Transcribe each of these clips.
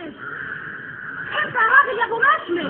انت يا راجل يا ابو مشمش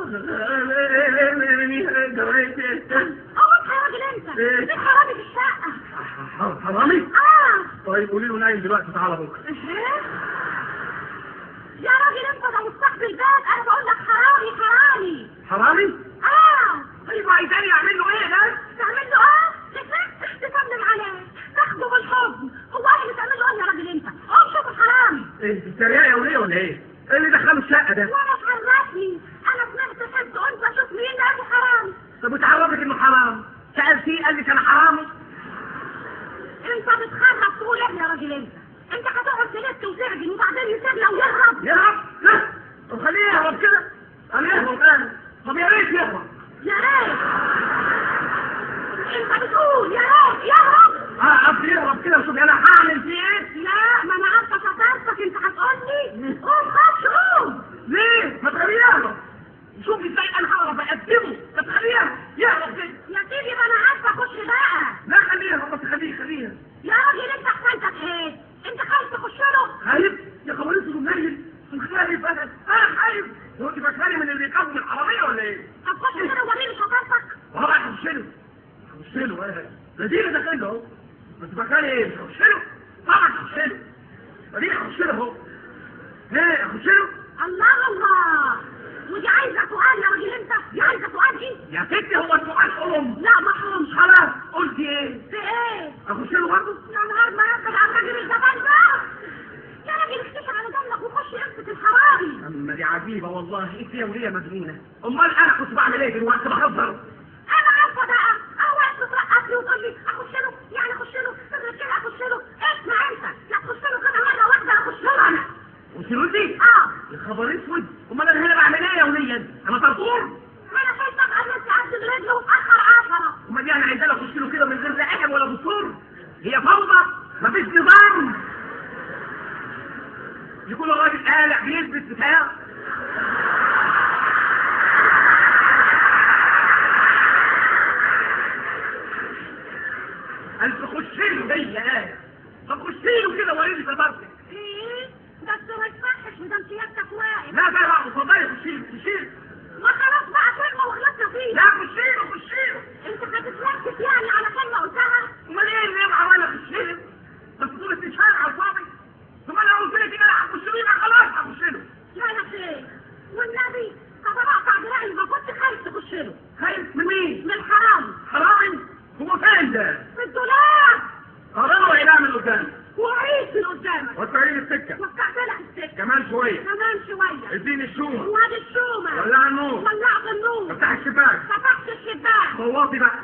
هو انت يا راجل انت إيه؟ مين حرامي في الشقة حرامي اه طيب قولي له نايم دلوقتي تعالى بكره إيه؟ يا راجل انت ده مستقبل الباب انا بقول لك حرامي حرامي حرامي اه طيب عايزاني اعمل له ايه ده تعمل له ايه تسلم عليه تاخده بالحضن هو ايه اللي تعمل له ايه يا راجل انت قوم شوف الحرامي ايه بتتريقي يا وليه ولا ايه ايه اللي دخله الشقه ده وانا اتعرفني انا سمعت حد قلت اشوف مين ده حرامي طب وتعرفك انه حرام سالتيه قال لك انا حرامي انت بتخرب تقول ايه يا راجل انت انت هتقعد تلف وتعجن وبعدين يسيبنا ويهرب يهرب لا طب خليه يهرب كده خليه يهرب انا طب يا ريت يهرب يا ريت انت بتقول يا ريت يهرب اه قصدي يهرب كده وشوف انا هعمل فيه ايه لا ما انا عارفه شطارتك انت هتقول لي قوم خش قوم ليه ما تخليه يهرب شوف ازاي انا هعرف اقدمه طب خليه يهرب يهرب كده يا سيدي ما انا عارفه خش بقى لا خليه يهرب بس خليه خليه يا راجل انت حكايتك ايه انت خايف تخش له خايف يا خوارث منيل خايف انا انا خايف هو انت فاكراني من اللي بيخافوا من العربيه ولا ايه؟ طب خش كده ووريني شطارتك اه هخش له هخش له ايه ده دي اللي داخل له اهو انت فاكراني ايه مش هخش له؟ طبعا هخش له ده دي هخش له اهو ليه اخش له؟ الله الله ودي عايزه سؤال يا راجل انت دي عايزه سؤال دي يا ستي هو السؤال ام لا ما حرمش خلاص قلت ايه؟ في ايه اخش له برضه؟ يا نهار ما يقبل على الراجل الجبان ده يا راجل اختشي على جنبك وخش امسك الحرامي اما دي عجيبه والله انت يا وليه مجنونه امال انا كنت بعمل ايه دلوقتي بهزر انا عارفه بقى اهو انت ترقص لي وتقول لي اخش له يعني اخش له الرجاله اخش له اسمع انت لا تخش له كده مره واحده اخش له انا وسيرتي اه يا خبر اسود امال انا هنا بعمل ايه يا وليه انا طرطور ما انا شايفك قبل تعدي برجله وتاخر عشرة امال يعني عايزاني اخش له كده من غير لا عجب ولا دستور هي فوضى مفيش نظام يكون الراجل قالع بيثبت بتاع قال تخش له هي قال طب خش له كده وريني شطارتك ايه بس ما يصحش مدام سيادتك واقف لا ده لا اتفضلي خش له خش له ما خلاص بقى كلمه وخلصنا فيه لا خش له خش له انت هتتلكك يعني على كلمه قلتها امال ايه اللي يبقى وانا خش له بس تقول استشهاد على الفاضي ثم انا قلت لك كده هخش له يبقى خلاص هخش له لا يا شيخ والنبي طب انا اقطع دراعي ما كنت خايف تخش له خايف من مين؟ من الحرام حرامي هو فين ده؟ في الدولاب قرروا ينام من قدام وعيش من قدامك وسعين السكة وفتحت لك السكه كمان شوية كمان شويه اديني الشومة وادي الشومه ولع النور ولعت النور افتح الشباك فتحت الشباك صوتي بقى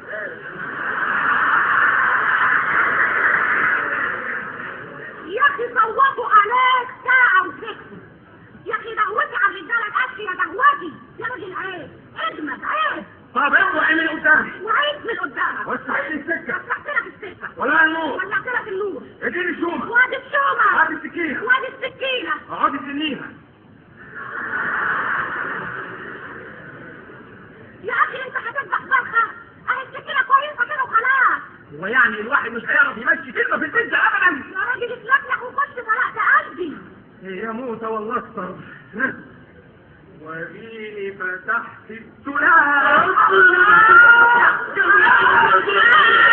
يا اخي صوتوا عليك ساعه وسكتوا يا اخي دعوتي على الرجاله القش يا دعوتي يا راجل عيب اجمد عيب طب اوعي من قدامي وعيش من قدامك وسعين السكة فتحت لك السكه ولع النور ولعت لك النور اديني الشومة وادي الشومه هات السكينة وادي السكينه اقعدي سنيها يا اخي انت هتذبح فرخه اهي السكينه كويسه كده وخلاص ويعني الواحد مش هيعرف يمشي كلمة في البيت ده ابدا يا راجل اتلكلك وخش فرقت قلبي هي موتة والله اكتر وديني فتحت الدولاب